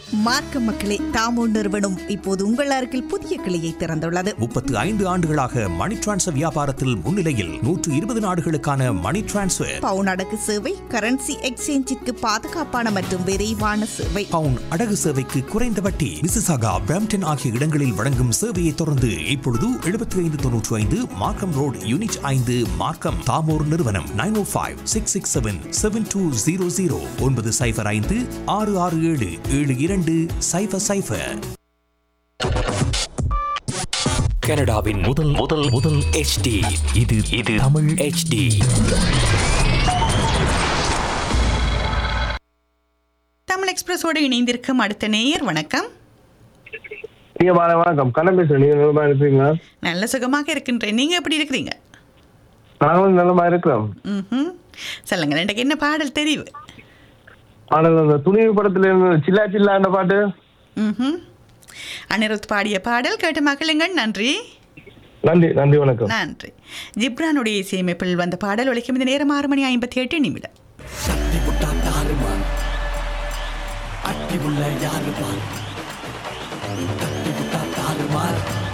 மார்க்க மக்களே தாமோ நிறுவனம் இப்போது உங்கள் அருகில் புதிய கிளையை திறந்துள்ளது முப்பத்து ஐந்து ஆண்டுகளாக மணி டிரான்ஸ்ஃபர் வியாபாரத்தில் முன்னிலையில் நூற்று இருபது நாடுகளுக்கான மணி டிரான்ஸ்ஃபர் பவுன் அடகு சேவை கரன்சி எக்ஸ்சேஞ்சிற்கு பாதுகாப்பான மற்றும் விரைவான சேவை பவுன் அடகு சேவைக்கு குறைந்த வட்டி மிசிசாகா பிரம்டன் ஆகிய இடங்களில் வழங்கும் சேவையை தொடர்ந்து இப்பொழுது எழுபத்தி ஐந்து தொன்னூற்று ஐந்து மார்க்கம் ரோடு யூனிட் ஐந்து மார்க்கம் தாமோர் நிறுவனம் nine O five six six seven seven two zero zero ஒன்பது சைஃபர் ஐந்து ஆறு ஆறு ஏழு ஏழு இரண்டு சைஃபர் சைஃபர் கனடாவின் முதல் முதல் முதல் HD இது இது தமிழ் HD தமிழ் எக்ஸ்பிரஸோடு இணைந்திருக்கும் அடுத்த நேயர் வணக்கம் நீங்க வாங்க வணக்கம் கண்ணன் பேசுறேன் நீங்க நல்லமா இருப்பீங்களா நல்ல சுகமாக இருக்கின்றேன் நீங்க எப்படி இருக்கிறீங்க நாங்களும் நல்லமா இருக்கிறோம் ம் சொல்லுங்க எனக்கு என்ன பாடல் தெரிவு ஆனால் அந்த துணிவு படத்துல இருந்து சில்லா சில்லாண்ட பாட்டு ம் அனிருத் பாடிய பாடல் கேட்டு மகளுங்கள் நன்றி நன்றி நன்றி வணக்கம் நன்றி ஜிப்ரானுடைய இசையமைப்பில் வந்த பாடல் ஒழிக்கும் இந்த நேரம் ஆறு மணி ஐம்பத்தி எட்டு நிமிடம் தட்டி புட்டா தாறுமாறு அட்டி உள்ள யாரு பார் தட்டி புட்டா தாறுமாறு